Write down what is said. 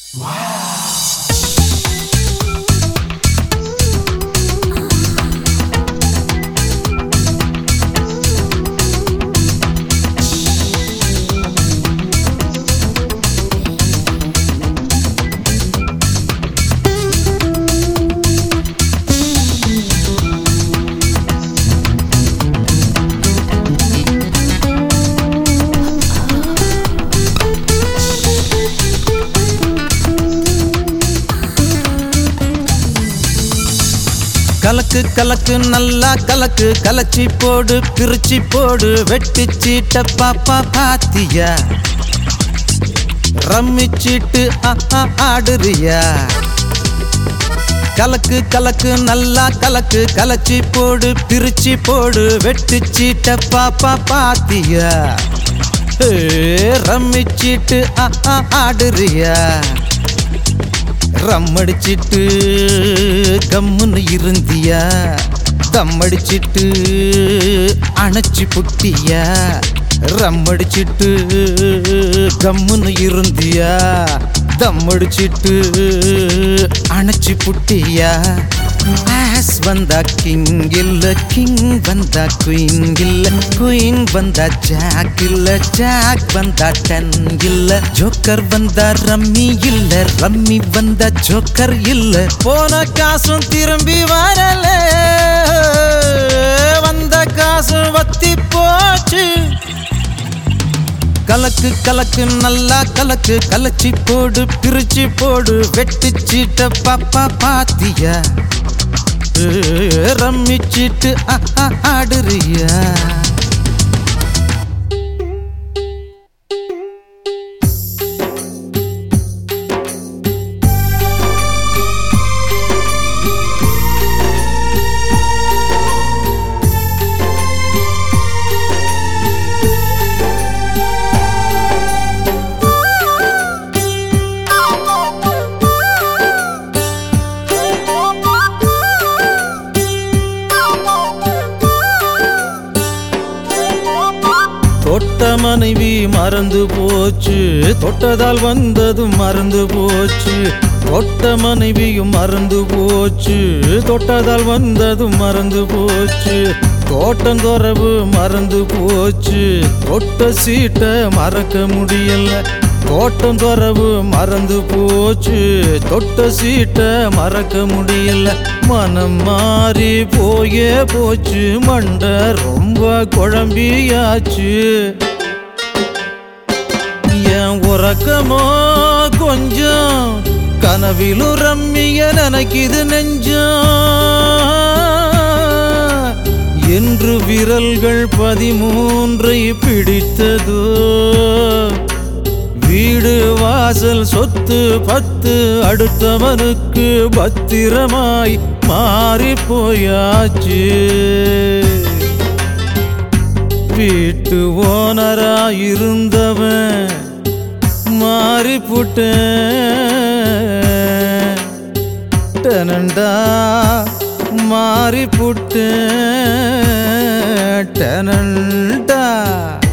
கலக்கு கலக்கு நல்லா கலக்கு கலச்சி போடு பிரிச்சு போடு வெட்டி சீட்ட பாப்பா பாத்தியா ரம்மி சீட்டு ஆ, ஆ, ஆடுறியா கலக்கு கலக்கு நல்லா கலக்கு கலச்சி போடு பிரிச்சு போடு வெட்டி சீட்ட பாப்பா பாத்தியா ஏ, ரம்மி சீட்டு ஆ, ஆ, ஆடுறியா ரம்மடிச்சிட்டு கம்முன்னு இருந்தியா தம்மடிச்சிட்டு அணைச்சி புட்டியா ரம்மடிச்சிட்டு கம்முன்னு இருந்தியா தம்மடிச்சிட்டு அணைச்சி புட்டியா ஆஸ் வந்தா கிங் இல்ல கிங் வந்தா குயின் இல்ல குயின் வந்தா ஜாக் இல்ல ஜாக் வந்தா டென் இல்ல ஜோக்கர் வந்தா ரம்மி இல்ல ரம்மி வந்தா ஜோக்கர் இல்ல போன காசும் திரும்பி வரல வந்த காசும் வத்தி போச்சு கலக்கு கலக்கு நல்லா கலக்கு கலச்சி போடு பிரிச்சு போடு வெட்டி சீட்ட பாப்பா பாத்தியா ஏ, ரம்மி சீட்டு ஆ, ஆ, ஆடுறியா தொட்ட மனைவி மறந்து போச்சு தொட்டதால் வந்ததும் மறந்து போச்சு தொட்ட மனைவியும் மறந்து போச்சு தொட்டதால் வந்ததும் மறந்து போச்சு தோட்டந்தொரவு மறந்து போச்சு தொட்ட சீட்டை மறக்க முடியல தோட்டந்தொரவு மறந்து போச்சு தொட்ட சீட்டை மறக்க முடியல மனம் மாறி போயே போச்சு மண்டை ரொம்ப குழம்பியாச்சு என் உறக்கமோ கொஞ்சம் கனவிலும் ரம்மிய நினைக்குது நெஞ்சம் என்று விரல்கள் பதிமூன்றை பிடித்ததோ வீடு வாசல் சொத்து பத்து அடுத்தவனுக்கு பத்திரமாய் மாறி போயாச்சு வீட்டு ஓனரா இருந்தவன் மாறி டனண்டா மாறி டனண்டா